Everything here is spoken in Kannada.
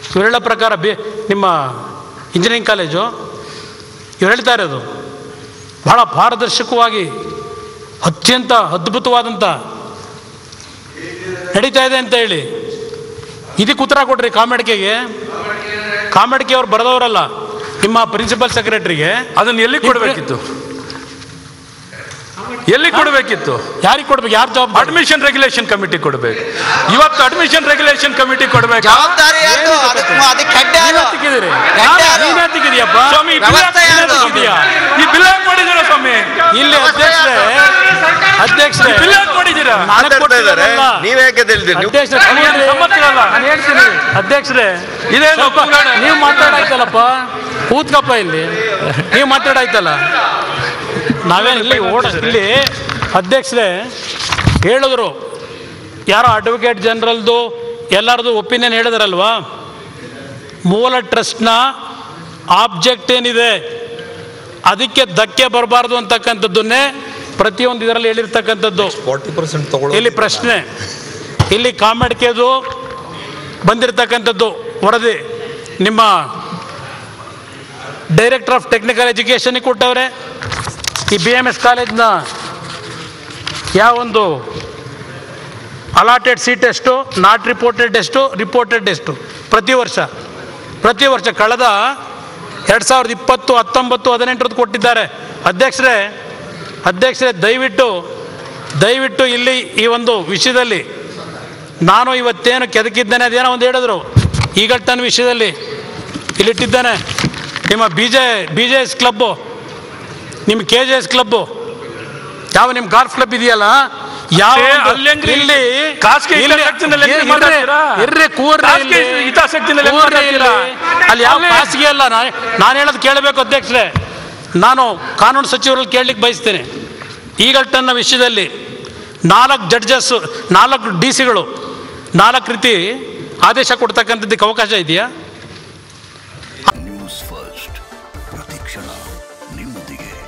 ಇವ್ರು ಹೇಳೋ ಪ್ರಕಾರ ಬಿ ನಿಮ್ಮ ಇಂಜಿನಿಯರಿಂಗ್ ಕಾಲೇಜು ಇವ್ರು ಹೇಳ್ತಾ ಇರೋದು ಬಹಳ ಪಾರದರ್ಶಕವಾಗಿ ಅತ್ಯಂತ ಅದ್ಭುತವಾದಂಥ ನಡೀತಾ ಇದೆ ಅಂತ ಹೇಳಿ ಇದಕ್ಕೆ ಉತ್ತರ ಕೊಡ್ರಿ ಕಾಮೆಡ್ಕೆಗೆ ಕಾಮೆಡ್ಕೆ ಅವ್ರು ಬರೆದವರಲ್ಲ ನಿಮ್ಮ ಪ್ರಿನ್ಸಿಪಲ್ ಸೆಕ್ರೆಟರಿಗೆ ಅದನ್ನ ಎಲ್ಲಿ ಕೊಡಬೇಕಿತ್ತು ಎಲ್ಲಿ ಕೊಡಬೇಕಿತ್ತು ಯಾರಿಗೆ ಕೊಡ್ಬೇಕು ಯಾರು ಜವಾಬ್ದಾರಿ ಅಡ್ಮಿಷನ್ ರೆಗ್ಯುಲೇಷನ್ ಕಮಿಟಿ ಕೊಡಬೇಕು ಇವತ್ತು ಅಡ್ಮಿಷನ್ ರೆಗ್ಯುಲೇಷನ್ ಕಮಿಟಿ ಕೊಡಬೇಕು ಜವಾಬ್ದಾರಿ ಯಾರ್ದು? ಅದಕ್ಕೆ ಅದಕ್ಕೆ ಕಡ್ಡೆ ಯಾರು? ನೀವೇ ತೆಗೆದಿರಿ ಗಡ್ಡೆ ಯಾರು? ನೀವೇ ತೆಗೆದಿಯಪ್ಪ ಸ್ವಾಮಿ ಈ ಬಿಲ್ ವ್ಯವಸ್ಥೆ ಯಾಕೆ ಯಾರ್ದು? ಮಾಡಿದ್ದೀರಾ? ಈ ಬಿಲ್ ಯಾಕೆ ಮಾಡಿದ್ದೀರಾ ಸ್ವಾಮಿ ಇಲ್ಲಿ ಅಧ್ಯಕ್ಷರೇ ಅಧ್ಯಕ್ಷರೇ ಬಿಲ್ ಯಾಕೆ ಮಾಡಿದ್ದೀರಾ ನನಗೆ ಮಾತಾಡ್ತಾ ಇದ್ದಾರೆ ಕೊಟ್ಟಿರೋದಲ್ಲ. ನೀವ್ ಯಾಕೆ ತಿಳಿದಿರಿ ನೀವು ಅಧ್ಯಕ್ಷರೇ ನಮ್ಗೆ ಸಮ್ಮತಿರಲ್ಲ. ನಾನು ಹೇಳ್ತೀನಿ ಅಧ್ಯಕ್ಷರೇ ಇದೇನು ಸ್ವಲ್ಪ ಕೂಗಾಡ? ನೀವು ಮಾತಾಡಾಯ್ತಲ್ಲಪ್ಪ ಕೂತ್ಕಪ್ಪ ಇಲ್ಲಿ ನೀವು ಮಾತಾಡಾಯ್ತಲ್ಲ ನಾವೇನು ಇಲ್ಲಿ ಓಡ ಇಲ್ಲಿ ಅಧ್ಯಕ್ಷರೇ ಹೇಳಿದ್ರು ಯಾರೋ ಅಡ್ವೊಕೇಟ್ ಜನರಲ್ದು ಎಲ್ಲರದು ಒಪಿನಿಯನ್ ಹೇಳಿದಾರಲ್ವಾ ಮೂಲ ಟ್ರಸ್ಟ್ನ ಆಬ್ಜೆಕ್ಟ್ ಏನಿದೆ ಅದಕ್ಕೆ ಧಕ್ಕೆ ಬರಬಾರ್ದು ಅಂತಕ್ಕಂಥದ್ದನ್ನೇ ಪ್ರತಿಯೊಂದು ಇದರಲ್ಲಿ ಹೇಳಿರ್ತಕ್ಕಂಥದ್ದು ಫಾರ್ಟಿ ಪರ್ಸೆಂಟ್ ತಗೊಳ್ಳೋ ಇಲ್ಲಿ ಪ್ರಶ್ನೆ ಇಲ್ಲಿ ಕಾಮೆಡ್ಕೆದು ಬಂದಿರತಕ್ಕಂಥದ್ದು ವರದಿ ನಿಮ್ಮ ಡೈರೆಕ್ಟರ್ ಆಫ್ ಟೆಕ್ನಿಕಲ್ ಎಜುಕೇಷನ್ಗೆ ಕೊಟ್ಟವ್ರೆ ಈ ಬಿ ಎಮ್ ಎಸ್ ಕಾಲೇಜ್ನ ಯಾವೊಂದು ಅಲಾಟೆಡ್ ಸೀಟ್ ಎಷ್ಟು ನಾಟ್ ರಿಪೋರ್ಟೆಡ್ ಎಷ್ಟು ರಿಪೋರ್ಟೆಡ್ ಎಷ್ಟು ಪ್ರತಿ ವರ್ಷ ಪ್ರತಿ ವರ್ಷ ಕಳೆದ ಎರಡು ಸಾವಿರದ ಇಪ್ಪತ್ತು ಹತ್ತೊಂಬತ್ತು ಹದಿನೆಂಟರದ್ದು ಕೊಟ್ಟಿದ್ದಾರೆ ಅಧ್ಯಕ್ಷರೇ ಅಧ್ಯಕ್ಷರೇ ದಯವಿಟ್ಟು ದಯವಿಟ್ಟು ಇಲ್ಲಿ ಈ ಒಂದು ವಿಷಯದಲ್ಲಿ ನಾನು ಇವತ್ತೇನು ಕೆದಕಿದ್ದೇನೆ ಅದೇನೋ ಒಂದು ಹೇಳಿದ್ರು ಈಗಟ್ಟನ ವಿಷಯದಲ್ಲಿ ಇಲ್ಲಿಟ್ಟಿದ್ದೇನೆ ನಿಮ್ಮ B J B J S club ನಿಮ್ಮ ಕೆ ಜೆ ಎಸ್ ಕ್ಲಬ್ಬು ಯಾವ ನಿಮ್ಮ ಗಾಲ್ಫ್ ಕ್ಲಬ್ ಇದೆಯಲ್ಲ ಯಾವ ಏ, ಒಂದು- ಅಲ್ಲಿ ಹೆಂಗ್ರಿ? ಇಲ್ಲಿ ಖಾಸಗಿ ಇಲ್ಲಿ- ಹಿತಾಸಕ್ತಿನಲ್ಲಿ ಹೆಂಗ್ರಿ ಇರ್ರಿ, ಮಾತಾಡ್ತೀರಾ? ಇರ್ರಿ ಕೂರ್ರಿ ಖಾಸಗಿ ಇಲ್ಲಿ. ಹಿತಾಸಕ್ತಿನಲ್ಲಿ ಹೆಂಗ್ ಕೂರ್ರಿ ಮಾತಾಡ್ತೀರಾ? ಇಲ್ಲಿ. ಅಲ್ಲಿ ಯಾವ ಅಲ್ಲಿ- ಖಾಸಗಿ ಅಲ್ಲ ನಾನು ನಾನು ಹೇಳೋದು ಕೇಳಬೇಕು ಅಧ್ಯಕ್ಷರೇ ನಾನು ಕಾನೂನು ಸಚಿವರಲ್ಲಿ ಕೇಳಲಿಕ್ಕೆ ಬಯಸ್ತೇನೆ ಈಗಲ್ಟನ್ನ ವಿಷಯದಲ್ಲಿ ನಾಲ್ಕು ಜಡ್ಜಸ್ ನಾಲ್ಕು ಡಿ ಸಿಗಳು ನಾಲ್ಕು ರೀತಿ ಆದೇಶ ಕೊಡ್ತಕ್ಕಂಥದ್ದಕ್ಕೆ ಅವಕಾಶ ಇದೆಯಾ ನ್ಯೂಸ್ ಫಸ್ಟ್ ಪ್ರತಿಕ್ಷಣ ನಿಮ್ಮೊಂದಿಗೆ